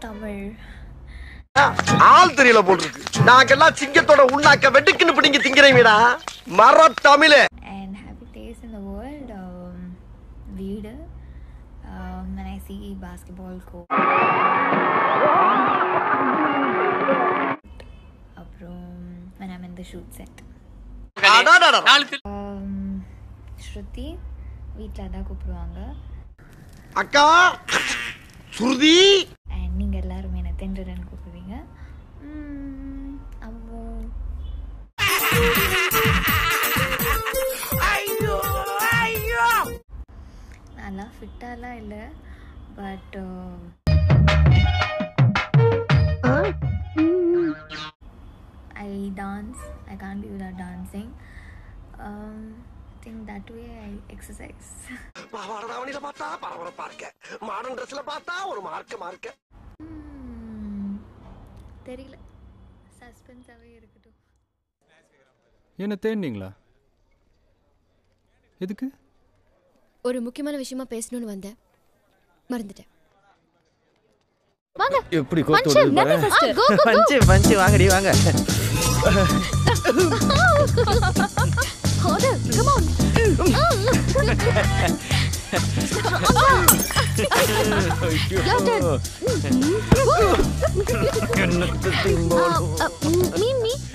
தமிழ் ஆள் தெரியல போட்டுருக்கு நாங்கெல்லாம் சிங்கத்தோட உண்ணாக்க வெட்டுக்குன்னு பிடிங்க திங்கிறீங்கடா மர தமிழே and happy days in the world வீடு um, when I see basketball court அப்புறம் when I'm in the shoot set அடாடாடா. um, ஸ்ருதி வீட்டில் தான் கூப்பிடுவாங்க அக்கா சுருதி அண்ட் நீங்கள் எல்லாரும் என்னை தென்றலன்னு கூப்பிடுவீங்க உம், அப்புறம் நல்லா ஃபிட்டாலாம் இல்லை but I dance I can be with dancing think that way I exercise பாவாடதாவணியில பார்த்தா பரபரப்பா இருக்க மாடர்ன் ட்ரெஸ்ல பார்த்தா ஒரு மார்க்க மார்க்க தெரியல சஸ்பென்ஸாகவே இருக்கட்டும் என்ன தேடினீங்களா எதுக்கு ஒரு முக்கியமான விஷயமா பேசணும்னு வந்தேன் மறந்துட்டேன் எப்படி கோத்து விடுது பாரு. பஞ்சு பஞ்சு வாங்கடி வாங்க என்னத்த திம்போலும். மீன் மீ